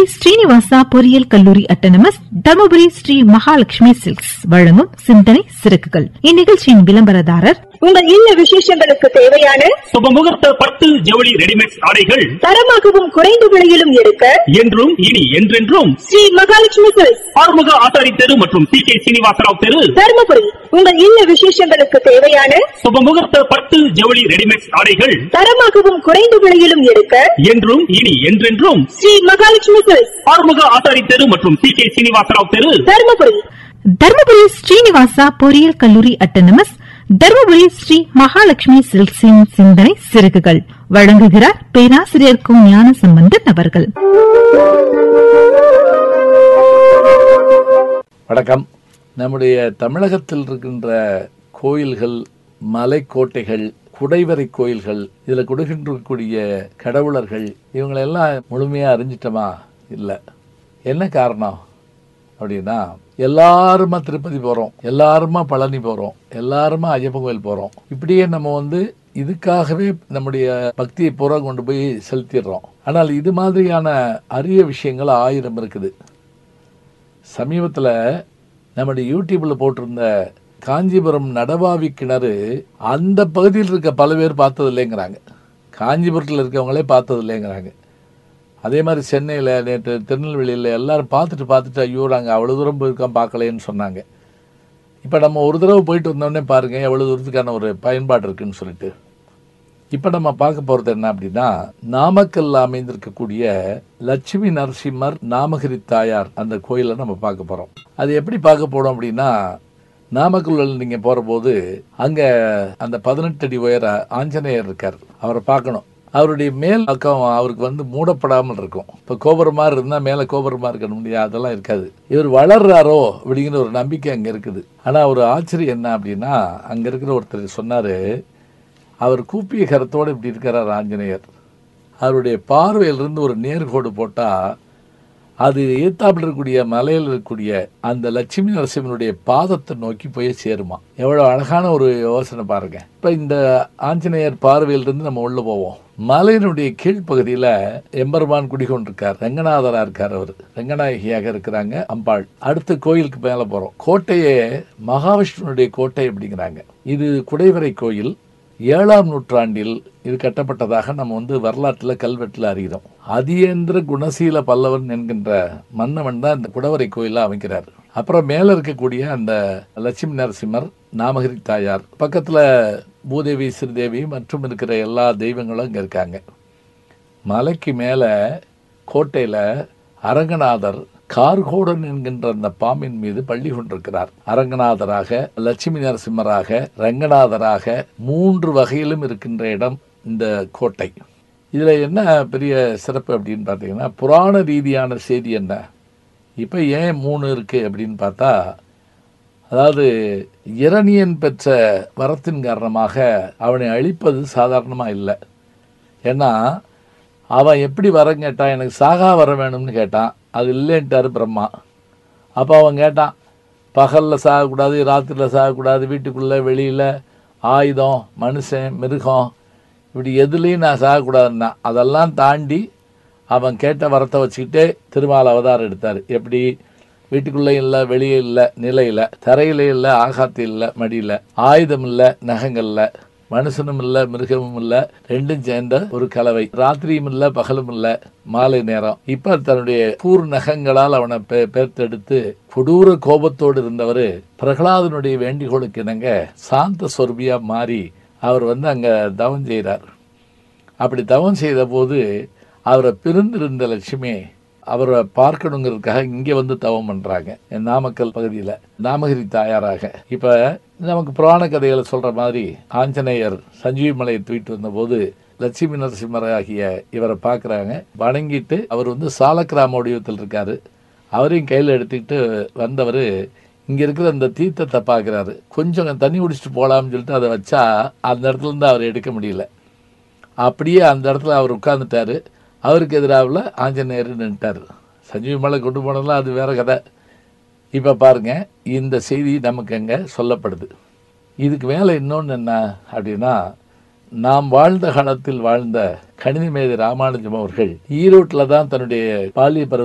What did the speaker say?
ஸ்ரீனிவாசா பொறியியல் கல்லூரி autonomous Dharmapuri Sri Mahalakshmi silks வழங்கும் சிந்தனை சிறகுகள் இந்நிகழ்ச்சியின் விளம்பரதாரர் உங்கள் இல்ல விசேஷங்களுக்கு தேவையான சுபமுகூர்த்த பட்டு ஜவுளி ரெடிமேட் ஆடைகள் தரமாகவும் குறைந்த விலையிலும் எடுக்க என்றும் இனி என்றென்றும் ஸ்ரீ மகாலட்சுமி சில்க்ஸ் ஆறுமுக ஆசாரி தெரு மற்றும் சி கே சீனிவாசராவ் தெரு தருமபுரி உங்கள் இல்ல விசேஷங்களுக்கு தேவையான சுபமுகூர்த்த பட்டு ஜவுளி ரெடிமேட் ஆடைகள் தரமாகவும் குறைந்த விலையிலும் எடுக்க என்றும் இனி என்றென்றும் ஸ்ரீ மகாலட்சுமி சில்க்ஸ் ஆறுமுக ஆசாரி தெரு மற்றும் சி கே சீனிவாசராவ் தெரு தருமபுரி தருமபுரி ஸ்ரீனிவாசா பொறியியல் கல்லூரி அட்டனமஸ் தருமபுரி ஸ்ரீ மகாலட்சுமி சில்க்ஸின் சிந்தனை சிறகுகள் வழங்குகிறார் பேராசிரியர் கு ஞான சம்பந்தன் அவர்கள் வணக்கம் நம்முடைய தமிழகத்தில் இருக்கின்ற கோயில்கள் மலைக்கோட்டைகள் குடைவரை கோயில்கள் இதில் கொடுக்கின்றக்கூடிய கடவுளர்கள் இவங்களெல்லாம் முழுமையாக அறிஞ்சிட்டோமா இல்லை என்ன காரணம் அப்படின்னா எல்லாருமா திருப்பதி போகிறோம் எல்லாருமா பழனி போகிறோம் எல்லாருமா ஐயப்பன் கோயில் போகிறோம் இப்படியே நம்ம வந்து இதுக்காகவே நம்முடைய பக்தியை பூரா கொண்டு போய் செலுத்திடுறோம் ஆனால் இது மாதிரியான அரிய விஷயங்கள் ஆயிரம் இருக்குது சமீபத்தில் நம்முடைய யூடியூப்பில் போட்டிருந்த காஞ்சிபுரம் நடவாவி கிணறு அந்த பகுதியில் இருக்க பல பேர் பார்த்தது இல்லைங்கிறாங்க காஞ்சிபுரத்தில் இருக்கவங்களே பார்த்தது இல்லைங்கிறாங்க அதே மாதிரி சென்னையில் நேற்று திருநெல்வேலியில் எல்லாரும் பார்த்துட்டு பார்த்துட்டு ஐயோ நாங்கள் அவ்வளோ தூரம் போயிருக்கோம் பார்க்கலைன்னு சொன்னாங்க இப்போ நம்ம ஒரு தடவை போயிட்டு வந்தோடனே பாருங்கள் எவ்வளோ தூரத்துக்கான ஒரு பயன்பாடு இருக்குன்னு சொல்லிட்டு இப்போ நம்ம பார்க்க போகிறது என்ன அப்படின்னா நாமக்கல்ல அமைந்திருக்கக்கூடிய லட்சுமி நரசிம்மர் நாமகிரி தாயார் அந்த கோயிலை நம்ம பார்க்க போகிறோம் அது எப்படி பார்க்க போறோம் அப்படின்னா நாமக்கல்லில் நீங்கள் போகிற போது அங்கே அந்த பதினெட்டு அடி உயர ஆஞ்சநேயர் இருக்கார் அவரை பார்க்கணும் அவருடைய மேல் பக்கம் அவருக்கு வந்து மூடப்படாமல் இருக்கும் இப்போ கோபுரம் மாதிரி இருந்தால் மேலே கோபுரமாக இருக்கணும் முடியாது அதெல்லாம் இருக்காது இவர் வளர்றாரோ அப்படிங்கிற ஒரு நம்பிக்கை அங்கே இருக்குது ஆனால் ஒரு ஆச்சரியம் என்ன அப்படின்னா அங்கே இருக்கிற ஒருத்தர் சொன்னார் அவர் கூப்பிய கரத்தோடு இப்படி இருக்கிறார் ஆஞ்சநேயர் அவருடைய பார்வையிலிருந்து ஒரு நேர்கோடு போட்டால் அது ஏத்தாப்பில் இருக்கக்கூடிய மலையில் இருக்கக்கூடிய அந்த லட்சுமி நரசிம்மனுடைய பாதத்தை நோக்கி போய் சேருமா எவ்வளோ அழகான ஒரு யோசனை பாருங்க இப்போ இந்த ஆஞ்சநேயர் பார்வையிலிருந்து நம்ம உள்ள போவோம் மலையினுடைய கீழ்ப்பகுதியில் எம்பெருமான் குடிகொண்டிருக்கார் ரங்கநாதரா இருக்கார் அவர் ரங்கநாயகியாக இருக்கிறாங்க அம்பாள் அடுத்த கோயிலுக்கு மேலே போகிறோம் கோட்டையே மகாவிஷ்ணுனுடைய கோட்டை அப்படிங்கிறாங்க இது குடைவரை கோயில் ஏழாம் நூற்றாண்டில் இது கட்டப்பட்டதாக நம்ம வந்து வரலாற்றில் கல்வெட்டில் அறிகிறோம் அதியேந்திர குணசீல பல்லவன் என்கின்ற மன்னவன் தான் இந்த குடவரை கோயிலை அமைக்கிறார் அப்புறம் மேலே இருக்கக்கூடிய அந்த லட்சுமி நரசிம்மர் நாமகிரி தாயார் பக்கத்தில் பூதேவி ஸ்ரீதேவி மற்றும் இருக்கிற எல்லா தெய்வங்களும் இங்கே இருக்காங்க மலைக்கு மேலே கோட்டையில் அரங்கநாதர் கார்கோடன் என்கின்ற அந்த பாம்பின் மீது பள்ளி கொண்டிருக்கிறார் அரங்கநாதராக லட்சுமி நரசிம்மராக ரங்கநாதராக மூன்று வகையிலும் இருக்கின்ற இடம் இந்த கோட்டை இதில் என்ன பெரிய சிறப்பு அப்படின்னு பார்த்தீங்கன்னா புராண ரீதியான செய்தி என்ன இப்போ ஏன் மூணு இருக்குது அப்படின்னு பார்த்தா அதாவது இரணியன் பெற்ற வரத்தின் காரணமாக அவனை அழிப்பது சாதாரணமாக இல்லை ஏன்னா அவன் எப்படி வரம் கேட்டான் எனக்கு சாகா வர வேணும்னு கேட்டான் அது இல்லைன்ட்டார் பிரம்மா அப்போ அவன் கேட்டான் பகலில் சாகக்கூடாது ராத்திரியில் சாகக்கூடாது வீட்டுக்குள்ளே வெளியில் ஆயுதம் மனுஷன் மிருகம் இப்படி எதுலேயும் நான் சாகக்கூடாதுன்னா அதெல்லாம் தாண்டி அவன் கேட்ட வரத்தை வச்சுக்கிட்டே திருமால் அவதாரம் எடுத்தார் எப்படி வீட்டுக்குள்ளே இல்லை வெளியே இல்லை நிலையில் தரையில இல்லை ஆகாத்து இல்லை மடியில் ஆயுதம் இல்லை நகங்கள்ல மனுஷனும் இல்லை மிருகமும் இல்லை ரெண்டும் சேர்ந்த ஒரு கலவை ராத்திரியும் இல்லை பகலும் இல்லை மாலை நேரம் இப்ப தன்னுடைய கூர் நகங்களால் அவனை பே பேர்த்தெடுத்து கொடூர கோபத்தோடு இருந்தவர் பிரகலாதனுடைய வேண்டிகோளுக்கு இணங்க சாந்த சொர்பியா மாறி அவர் வந்து அங்க தவம் செய்கிறார் அப்படி தவம் செய்த போது அவரை பிரிந்திருந்த லட்சுமி அவரை பார்க்கணுங்கிறதுக்காக இங்கே வந்து தவம் பண்ணுறாங்க நாமக்கல் பகுதியில் நாமகிரி தாயாராக இப்போ நமக்கு புராண கதைகளை சொல்கிற மாதிரி ஆஞ்சநேயர் சஞ்சீவி மலையை தூக்கிட்டு வந்தபோது லட்சுமி நரசிம்மர் ஆகிய இவரை பார்க்குறாங்க வணங்கிட்டு அவர் வந்து சாலக்கிராம வடிவத்தில் இருக்காரு அவரையும் கையில் எடுத்துக்கிட்டு வந்தவர் இங்கே இருக்கிற அந்த தீர்த்தத்தை பார்க்குறாரு கொஞ்சம் தண்ணி குடிச்சிட்டு போகலாம்னு சொல்லிட்டு அதை வச்சா அந்த இடத்துல இருந்து அவர் எடுக்க முடியல அப்படியே அந்த இடத்துல அவர் உட்கார்ந்துட்டாரு அவருக்கு எதிராவில் ஆஞ்சநேயர் நின்ட்டார் சஞ்சீவி மலை கொண்டு போனதெல்லாம் அது வேற கதை இப்போ பாருங்க இந்த செய்தி நமக்கு அங்கே சொல்லப்படுது இதுக்கு மேலே இன்னொன்று என்ன அப்படின்னா நாம் வாழ்ந்த காலத்தில் வாழ்ந்த கணிதமேதை ராமானுஜம் அவர்கள் ஈரோட்டில் தான் தன்னுடைய பாலிய பருவ